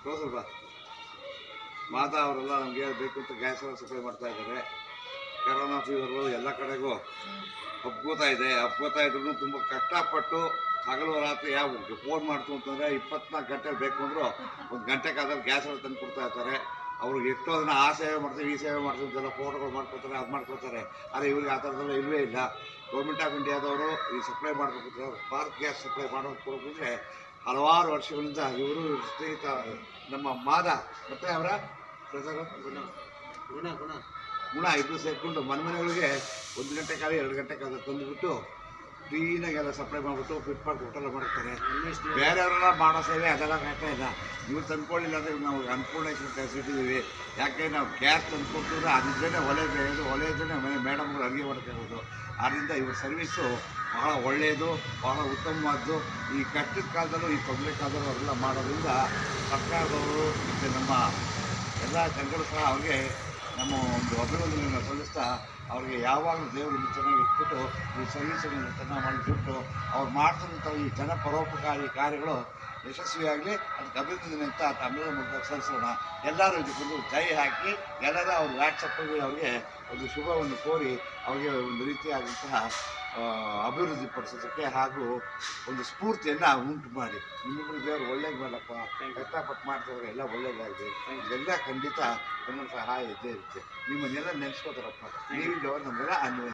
ಹೌದು ಸ್ವಲ್ಪ ಮಾತಾ ಅವರೆಲ್ಲ ನಮಗೆ ಬೇಕು ಅಂತ ಗ್ಯಾಸ್ ಎಲ್ಲ ಸಪ್ಲೈ ಮಾಡ್ತಾ ಇದ್ದಾರೆ ಕರೋನಾ ಫೀವರು ಎಲ್ಲ ಕಡೆಗೂ ಹಬ್ಕೋತಾ ಇದೆ ಹಬ್ಕೋತಾ ಇದ್ರು ತುಂಬ ಕಷ್ಟಪಟ್ಟು ಹಗಲು ರಾತ್ರಿ ಯಾವ ಫೋನ್ ಮಾಡ್ತು ಅಂತಂದರೆ ಇಪ್ಪತ್ನಾಲ್ಕು ಗಂಟೆ ಬೇಕು ಅಂದರೂ ಒಂದು ಗಂಟೆ ಕಾದ್ರೆ ಗ್ಯಾಸ್ ಎಲ್ಲ ತಂದು ಕೊಡ್ತಾ ಇರ್ತಾರೆ ಅವ್ರಿಗೆ ಎಷ್ಟೋ ದಿನ ಆ ಸೇವೆ ಮಾಡ್ತೀವಿ ಈ ಸೇವೆ ಮಾಡ್ತೀವಿ ಅಂತೆಲ್ಲ ಫೋಟೋಗಳು ಮಾಡ್ಕೊತಾರೆ ಅದು ಮಾಡ್ಕೊತಾರೆ ಆದರೆ ಇವ್ರಿಗೆ ಆ ಥರದ್ದೆಲ್ಲ ಇಲ್ಲವೇ ಇಲ್ಲ ಗೌರ್ಮೆಂಟ್ ಆಫ್ ಇಂಡಿಯಾದವರು ಈ ಸಪ್ಲೈ ಮಾಡಬೇಕು ಭಾರತ್ ಗ್ಯಾಸ್ ಸಪ್ಲೈ ಮಾಡೋದು ಕೊಡೋದ್ರೆ ಹಲವಾರು ವರ್ಷಗಳಿಂದ ಇವರು ಸ್ನೇಹಿತ ನಮ್ಮ ಮಾದ ಮತ್ತೆ ಅವರ ಗುಣ ಗುಣ ಗುಣ ಇಬ್ಬರು ಸೇರಿಕೊಂಡು ಮನೆ ಮನೆಗಳಿಗೆ ಒಂದು ಗಂಟೆ ಕಾಲ ಎರಡು ಗಂಟೆ ಕಾಲ ತಂದುಬಿಟ್ಟು ಕ್ಲೀನಾಗಿ ಎಲ್ಲ ಸಪ್ಲೈ ಮಾಡಿಬಿಟ್ಟು ಫಿಟ್ ಮಾಡಿ ಊಟ ಎಲ್ಲ ಮಾಡ್ತಾರೆ ಬೇರೆಯವರೆಲ್ಲ ಮಾಡೋ ಸೇವೆ ಅದೆಲ್ಲ ಆಗ್ತಾ ಇಲ್ಲ ಇವ್ರು ತಂದ್ಕೊಳ್ಳಿಲ್ಲ ಅಂದರೆ ನಾವು ಅನ್ಪೂರ್ಣ ಇಟ್ಟಿದ್ದೀವಿ ಯಾಕೆ ನಾವು ಗ್ಯಾಸ್ ತಂದ್ಕೊಟ್ಟಿದ್ರೆ ಅದಿದ್ರೇ ಒಲೆ ಬೇಯೋದು ಒಲೆ ಇದ್ರೇ ಮನೆ ಮೇಡಮ್ಗಳು ಅಡುಗೆ ಮಾಡ್ತಿರೋದು ಆದ್ದರಿಂದ ಇವ್ರ ಸರ್ವಿಸ್ಸು ಬಹಳ ಒಳ್ಳೆಯದು ಬಹಳ ಉತ್ತಮವಾದ್ದು ಈ ಕಷ್ಟದ ಕಾಲದಲ್ಲೂ ಈ ತೊಂದರೆ ಕಾಲದಲ್ಲೂ ಅವರೆಲ್ಲ ಮಾಡೋದ್ರಿಂದ ಸರ್ಕಾರದವರು ಮತ್ತು ನಮ್ಮ ಎಲ್ಲ ಜನಗಳು ಸಹ ಅವ್ರಿಗೆ ನಮ್ಮ ಒಂದು ಅಭಿನಂದನೆಯನ್ನು ಸಲ್ಲಿಸ್ತಾ ಅವ್ರಿಗೆ ಯಾವಾಗಲೂ ದೇವರು ಇಲ್ಲಿ ಚೆನ್ನಾಗಿ ಇಟ್ಬಿಟ್ಟು ಈ ಸರ್ವಿಸನ್ನು ಚೆನ್ನಾಗಿ ಮಾಡಿಬಿಟ್ಟು ಅವ್ರು ಮಾಡ್ತಿರುವಂಥ ಈ ಜನ ಪರೋಪಕಾರಿ ಕಾರ್ಯಗಳು ಯಶಸ್ವಿಯಾಗಲಿ ಅದಕ್ಕೆ ಅಭಿನಂದನೆ ಅಂತ ತಮಿಳು ಮೂಲಕ ಸಲ್ಲಿಸೋಣ ಎಲ್ಲರೂ ಇದಕ್ಕೊಂದು ಜೈ ಹಾಕಿ ಎಲ್ಲರೂ ಅವ್ರ ವ್ಯಾಟ್ಸಪ್ಪಲ್ಲಿ ಅವ್ರಿಗೆ ಒಂದು ಶುಭವನ್ನು ಕೋರಿ ಅವ್ರಿಗೆ ಒಂದು ರೀತಿಯಾದಂತಹ ಆ, ಅಭಿವೃದ್ಧಿ ಪಡಿಸೋದಕ್ಕೆ ಹಾಗೂ ಒಂದು ಸ್ಫೂರ್ತಿಯನ್ನು ಉಂಟು ಮಾಡಿ ನಿಮ್ಮಿಬ್ಬರು ದೇವರು ಒಳ್ಳೇದು ಮಾಡಪ್ಪ ಕಷ್ಟಪಟ್ಟು ಮಾಡ್ತಿದ್ರೆ ಎಲ್ಲ ಒಳ್ಳೇದಾಗಿದೆ ಇದೆಲ್ಲ ಖಂಡಿತ ನಮ್ಮ ಸಹಾಯ ಇದ್ದೇ ಇರುತ್ತೆ ನಿಮ್ಮನ್ನೆಲ್ಲ ನೆನೆಸ್ಕೋತಾರಪ್ಪ ನೀವಿದ್ದವರು ನಮಗೆಲ್ಲ ಅನ್ವಯ